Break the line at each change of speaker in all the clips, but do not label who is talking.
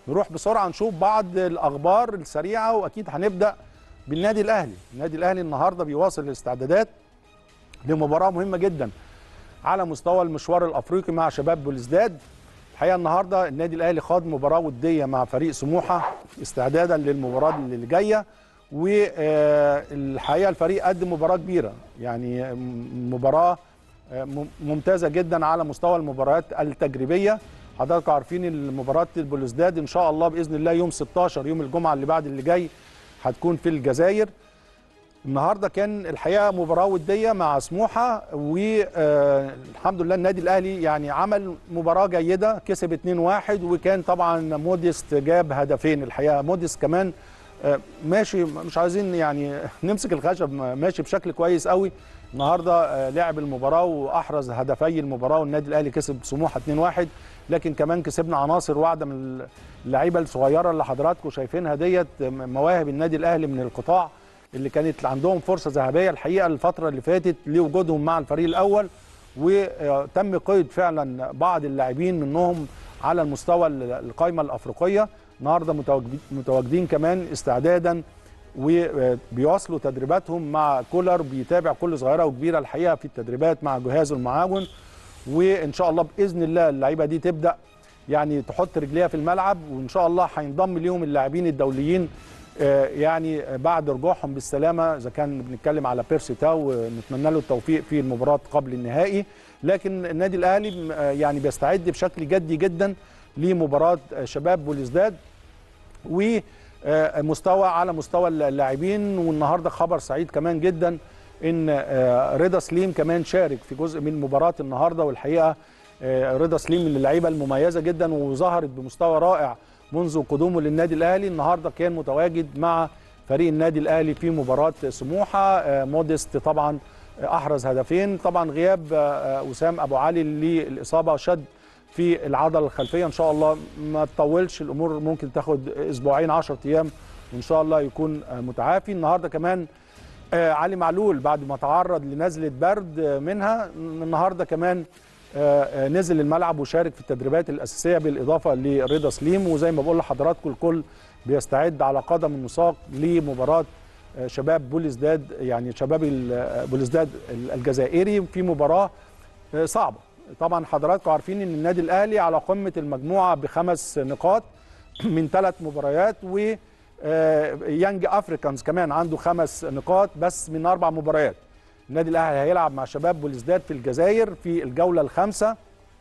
نروح بسرعه نشوف بعض الاخبار السريعه واكيد هنبدا بالنادي الاهلي النادي الاهلي النهارده بيواصل الاستعدادات لمباراه مهمه جدا على مستوى المشوار الافريقي مع شباب بلوزداد الحقيقه النهارده النادي الاهلي خاض مباراه وديه مع فريق سموحه استعدادا للمباراه اللي جايه والحقيقه الفريق قدم مباراه كبيره يعني مباراه ممتازه جدا على مستوى المباريات التجريبيه حضراتكم عارفين المباراه البلوزداد ان شاء الله باذن الله يوم 16 يوم الجمعه اللي بعد اللي جاي هتكون في الجزائر النهارده كان الحقيقه مباراه وديه مع سموحه والحمد لله النادي الاهلي يعني عمل مباراه جيده كسب 2-1 وكان طبعا موديست جاب هدفين الحقيقه موديست كمان ماشي مش عايزين يعني نمسك الخشب ماشي بشكل كويس قوي النهارده لعب المباراه واحرز هدفي المباراه والنادي الاهلي كسب سموحه 2-1 لكن كمان كسبنا عناصر واحده من اللعيبه الصغيره اللي حضراتكم شايفينها ديت مواهب النادي الاهلي من القطاع اللي كانت عندهم فرصه ذهبيه الحقيقه الفتره اللي فاتت لوجودهم مع الفريق الاول وتم قيد فعلا بعض اللاعبين منهم على المستوى القائمه الافريقيه النهارده متواجدين كمان استعدادا وبيواصلوا تدريباتهم مع كولر بيتابع كل صغيره وكبيره الحقيقه في التدريبات مع جهازه المعاون وان شاء الله باذن الله اللعيبه دي تبدا يعني تحط رجليها في الملعب وان شاء الله هينضم ليهم اللاعبين الدوليين يعني بعد رجوعهم بالسلامه اذا كان بنتكلم على بيرسي تاو نتمنى له التوفيق في المباراه قبل النهائي لكن النادي الاهلي يعني بيستعد بشكل جدي جدا لمباراه شباب بوليزداد ومستوى على مستوى اللاعبين والنهارده خبر سعيد كمان جدا ان رضا سليم كمان شارك في جزء من مباراه النهارده والحقيقه رضا سليم من اللعيبه المميزه جدا وظهرت بمستوى رائع منذ قدومه للنادي الاهلي النهارده كان متواجد مع فريق النادي الاهلي في مباراه سموحه موديست طبعا احرز هدفين طبعا غياب وسام ابو علي للاصابه شد في العضله الخلفيه ان شاء الله ما تطولش الامور ممكن تاخد اسبوعين 10 ايام وان شاء الله يكون متعافي النهارده كمان علي معلول بعد ما تعرض لنزله برد منها النهارده كمان نزل الملعب وشارك في التدريبات الاساسيه بالاضافه لرضا سليم وزي ما بقول لحضراتكم الكل بيستعد على قدم وساق لمباراه شباب بوليزداد يعني شباب بوليزداد الجزائري في مباراه صعبه طبعا حضراتكم عارفين ان النادي الاهلي على قمه المجموعه بخمس نقاط من ثلاث مباريات و يانج افريكانز كمان عنده خمس نقاط بس من اربع مباريات النادي الاهلي هيلعب مع شباب بوليزداد في الجزائر في الجوله الخامسه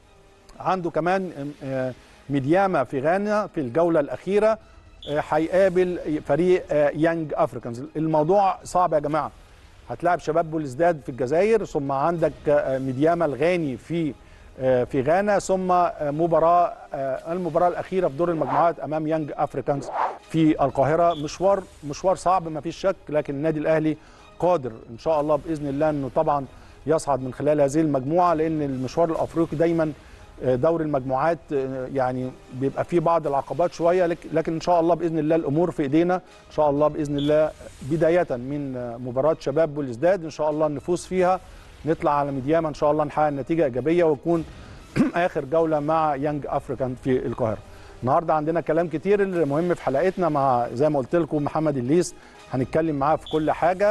عنده كمان ميدياما في غانا في الجوله الاخيره هيقابل فريق يانج افريكانز الموضوع صعب يا جماعه هتلاعب شباب بوليزداد في الجزائر ثم عندك ميدياما الغاني في في غانا ثم مباراه المباراه الاخيره في دور المجموعات امام يانج افريكانز في القاهره مشوار مشوار صعب ما فيش شك لكن النادي الاهلي قادر ان شاء الله باذن الله انه طبعا يصعد من خلال هذه المجموعه لان المشوار الافريقي دايما دور المجموعات يعني بيبقى فيه بعض العقبات شويه لكن ان شاء الله باذن الله الامور في ايدينا ان شاء الله باذن الله بدايه من مباراه شباب بوليزداد ان شاء الله نفوز فيها نطلع على ميدياما ان شاء الله نحقق نتيجه ايجابيه ويكون اخر جوله مع يانج افريكان في القاهره النهارده عندنا كلام كتير المهم في حلقتنا مع زي ما قلت لكم محمد الليس هنتكلم معاه في كل حاجه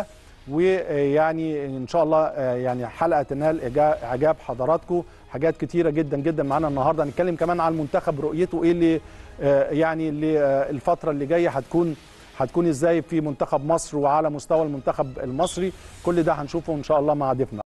ويعني ان شاء الله يعني حلقه تنال اعجاب حضراتكم حاجات كتيره جدا جدا معانا النهارده هنتكلم كمان عن المنتخب رؤيته ايه اللي يعني اللي الفتره اللي جايه هتكون هتكون ازاي في منتخب مصر وعلى مستوى المنتخب المصري كل ده هنشوفه ان شاء الله مع ضيفنا